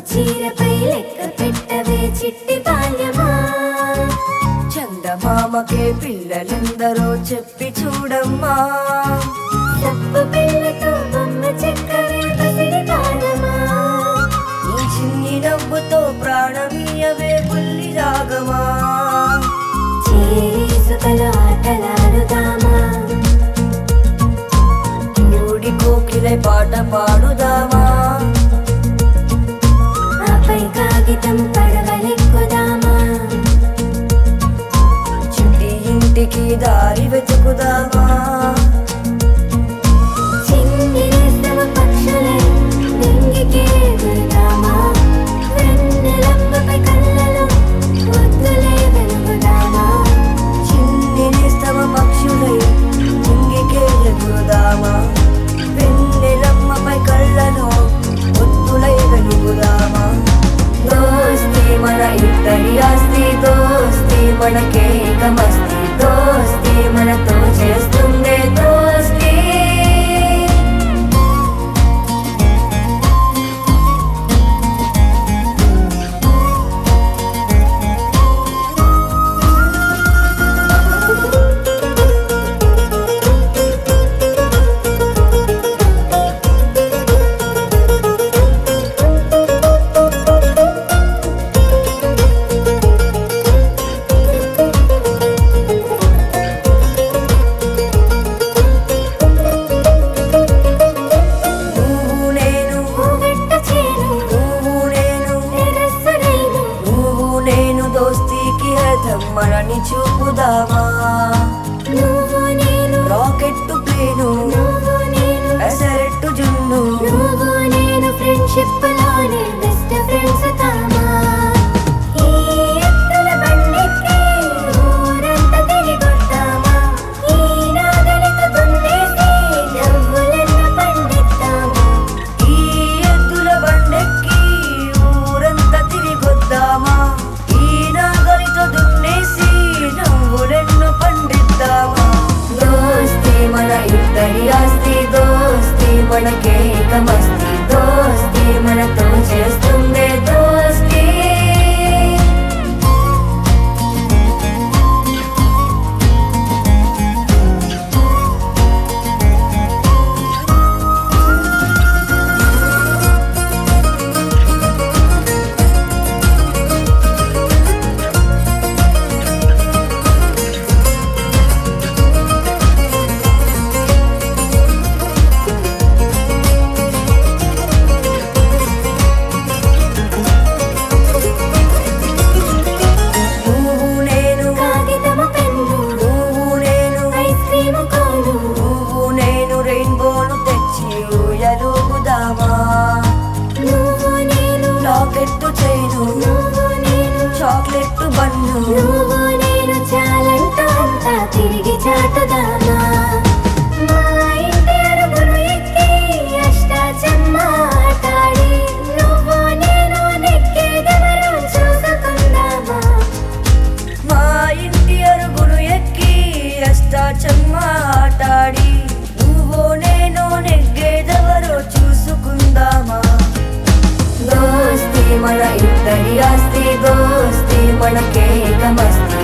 చీరపై లెక్క పెట్టవే చిట్టి బాల్యమా చందమామకే పిల్లలెందరో చెప్పి చూడమ్మా తప్పు పిల్లతో బొమ్మ చెక్కవే పసిడి బాలమా నీ చిన్ని నవ్వుతో ప్రాణమీయవే బుల్లి రాగమా చేసుకలో ఆటలాడుదామా ఊడి కోకిలై పాట పాడుదామా ఆపై కాగితం పడవలెక్కుదామా చుట్టి ఇంటికి దారి వెతుకుదామా చిన్ని నేస్తమ పక్షులే నింగికి ఎగురుదామా వెన్నెలమ్మపై కళ్ళలో ముద్దులే వెలుగుదామా చిన్ని నిస్తమ పక్షులై ఇంగికే ఎగురుదామా వెన్నెలమ్మపై కళ్ళలో ఒత్తులై వెలుగుదామా దోస్తి మన ఇద్దరి ఆస్తి దోస్తి మనకే ఏకమస్తి దోస్తి మనతో చేస్తుందే దోస్తి నువ్వు నేను వెట్ట చేను నువ్వు నేను తెరస్సరైను నువ్వు నేను దోస్తీకి అర్థం మనని చూపుదామా నువ్వు నేను రాకెట్ ప్లేను నువ్వు నేను ఎసరెట్టు జున్ను నువ్వు నేను ఫ్రెండ్షిప్ లోనే బెస్ట్ ఫ్రెండ్స్ కామా ఈ ఎత్తుల బండెక్కి ఊరంతా తిరిగొద్దామా ఈ నాగలితో దున్నేసి నవ్వులెన్నో పండిద్దామా ఈ ఎద్దుల బండెక్కి ఊరంతా తిరిగొద్దామా ఈ నాగలితో దున్నేసి నవ్వులెన్నో పండిద్దామా దోస్తి మన ఇద్దరి ఆస్తి దోస్తి మనకే ఏకమస్తి దోస్తి మనతో చేస్తుందే దోస్తి నువ్వు నేను కాగితము పెన్ను నువ్వు నేను ఐస్ క్రీము కోను నువ్వు నేను రెయిన్బోను తెచ్చి ఊయలుగుదామా నువ్వు నేను లాకెట్టు చైను నువ్వు నేను చాక్లెట్ బన్ను నువ్వు నేను చాలంటూ అంతా తిరిగి చాటుదామా మా ఇంటి అరుగులు ఎక్కి అష్టాచమ్మ ఆటాడి నువ్వు నేను నెక్కేదెవరో చూసుకుందామా మా ఇంటి అరుగులు ఎక్కి అష్టాచమ్మ ఆటాడి నువ్వు నేను నెగ్గేదెవరో చూసుకుందామా దోస్తి మన ఇద్దరి ఆస్తి దోస్తి మనకే ఏకమస్తి